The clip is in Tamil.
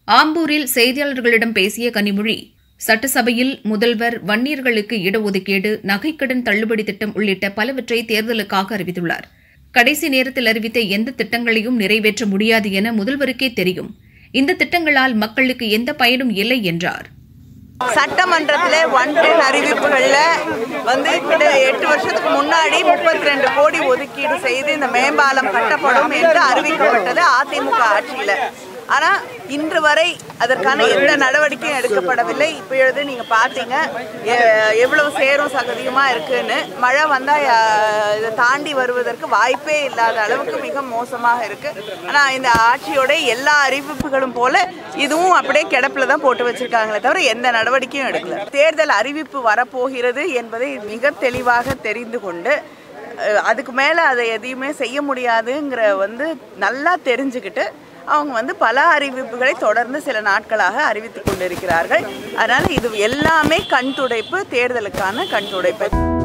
ஆம்பூரில் செய்தியாளர்களிடம் பேசிய கனிமொழி சட்டசபையில் முதல்வர் வன்னியர்களுக்கு இடஒதுக்கீடு நகைக்கடன் தள்ளுபடி திட்டம் உள்ளிட்ட பலவற்றை தேர்தலுக்காக அறிவித்துள்ளார் கடைசி நேரத்தில் அறிவித்த எந்த திட்டங்களையும் நிறைவேற்ற முடியாது என முதல்வருக்கே தெரியும் இந்த திட்டங்களால் மக்களுக்கு எந்த பயனும் இல்லை என்றார் சட்டமன்றத்தில் ஒன் டென் அறிவிப்புகளில் வந்து கிட்ட எட்டு வருஷத்துக்கு முன்னாடி முப்பத்தி ரெண்டு கோடி ஒதுக்கீடு செய்து இந்த மேம்பாலம் கட்டப்படும் என்று அறிவிக்கப்பட்டது அதிமுக ஆட்சியில் ஆனால் இன்று வரை அதற்கான எந்த நடவடிக்கையும் எடுக்கப்படவில்லை இப்பொழுது நீங்கள் பார்த்தீங்க எ- எவ்வளவு சேரும் சகதியுமாக இருக்குன்னு மழை வந்தால் இதை தாண்டி வருவதற்கு வாய்ப்பே இல்லாத அளவுக்கு மிக மோசமாக இருக்கு ஆனால் இந்த ஆட்சியோட எல்லா அறிவிப்புகளும் போல இதுவும் அப்படியே கிடப்பில் தான் போட்டு வச்சிருக்காங்களே தவிர எந்த நடவடிக்கையும் எடுக்கல தேர்தல் அறிவிப்பு வரப்போகிறது என்பதை மிக தெளிவாக தெரிந்து கொண்டு அஹ், அதுக்கு மேலே அதை எதையுமே செய்ய முடியாதுங்கிற வந்து நல்லா தெரிஞ்சுக்கிட்டு அவங்க வந்து பல அறிவிப்புகளை தொடர்ந்து சில நாட்களாக அறிவித்துக் கொண்டிருக்கிறார்கள் அதனால் இது எல்லாமே கண் துடைப்பு தேர்தலுக்கான கண் துடைப்பு